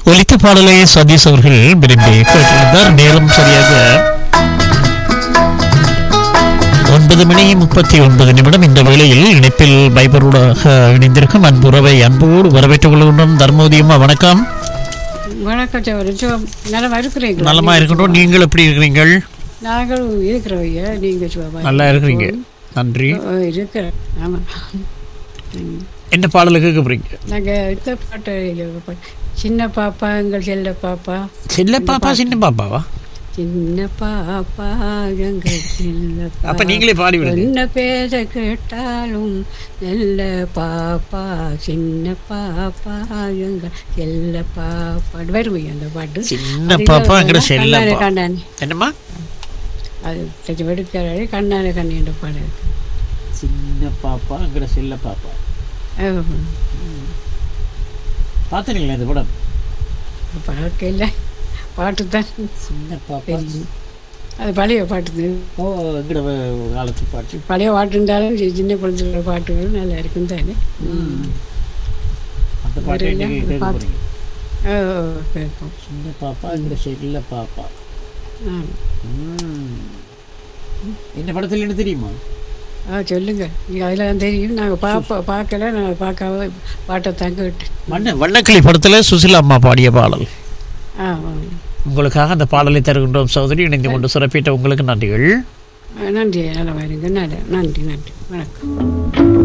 ஒலித்த பாடலை சதீஷ் அவர்கள் விரும்பி கேட்டிருந்தார் நேரம் சரியாக ஒன்பது மணி முப்பத்தி ஒன்பது நிமிடம் இந்த வேளையில் இணைப்பில் பைபரோடாக இணைந்திருக்கும் அன்புறவை அன்போடு வரவேற்றுக் கொள்கின்றோம் தர்மோதியம்மா வணக்கம் வணக்கம் சகோதரி. சுகம் நலமா இருக்கிறீங்களா நலமா இருக்கின்றோம் நீங்கள் எப்படி இருக்கிறீங்கள் நாங்களும் இருக்கிறோம் ஐயா நீங்க சுகமா நல்லா இருக்கிறீங்க நன்றி ஓ, இருக்கிறோம் ஆமா ம். என்ன பாடலை கேட்க போறீங்க நாங்க இந்த பாட்டு பா- சின்ன பாப்பா எங்கள் செல்ல பாப்பா செல்ல பாப்பா சின்ன பாப்பாவா சின்ன பாப்பா எங்கள் செல்ல அப்ப நீங்களே பாடி விடுங்க என்ன பேச கேட்டாலும் நல்ல பாப்பா சின்ன பாப்பா எங்கள் செல்ல பாப்பா வருவீங்க அந்த பாட்டு சின்ன பாப்பா எங்கட செல்ல கண்ணானே பாப்பா. கண்ணானே என்னம்மா அது கொஞ்சம் வெடுக்கிறாரு கண்ணான கண்ணின்ற பாடல் சின்ன பாப்பா எங்கட செல்ல பாப்பா ஆமா. பாத்துறீங்களா இந்த படம் பார்க்க இல்லை பாட்டு தான் சின்ன பாப்பா தெரியும் அது பழைய பாட்டு தான் ஓ எங்கட காலத்து பாட்டு பழைய பாட்டு இருந்தாலும் சி- சின்ன குழந்தைகளோட பாட்டுகள் நல்லா இருக்கும் தானே அந்த பாட்டை வேற இன்னைக்கு என்ன? கேட்க பாட்டு. போறீங்க ஓ கேட்போம் சின்ன பாப்பா எங்கட செல்ல பாப்பா ஆ. ம். இந்த படத்துல என்ன தெரியுமா ஆ சொல்லுங்க நீங்கள் அதில் தான் தெரியும் நாங்கள் பார்ப்போம் பார்க்கல நாங்கள் பார்க்காம பாட்டை தாங்க விட்டு வண்ண வண்ணக்கிளி படத்துல சுசிலா அம்மா பாடிய பாடல் ஆ உங்களுக்காக அந்த பாடலை தருகின்றோம் சகோதரி இணைந்து கொண்டு சிறப்பித்த உங்களுக்கு நன்றிகள் ஆ நன்றி நல்லா வருங்க நன்றி நன்றி நன்றி வணக்கம்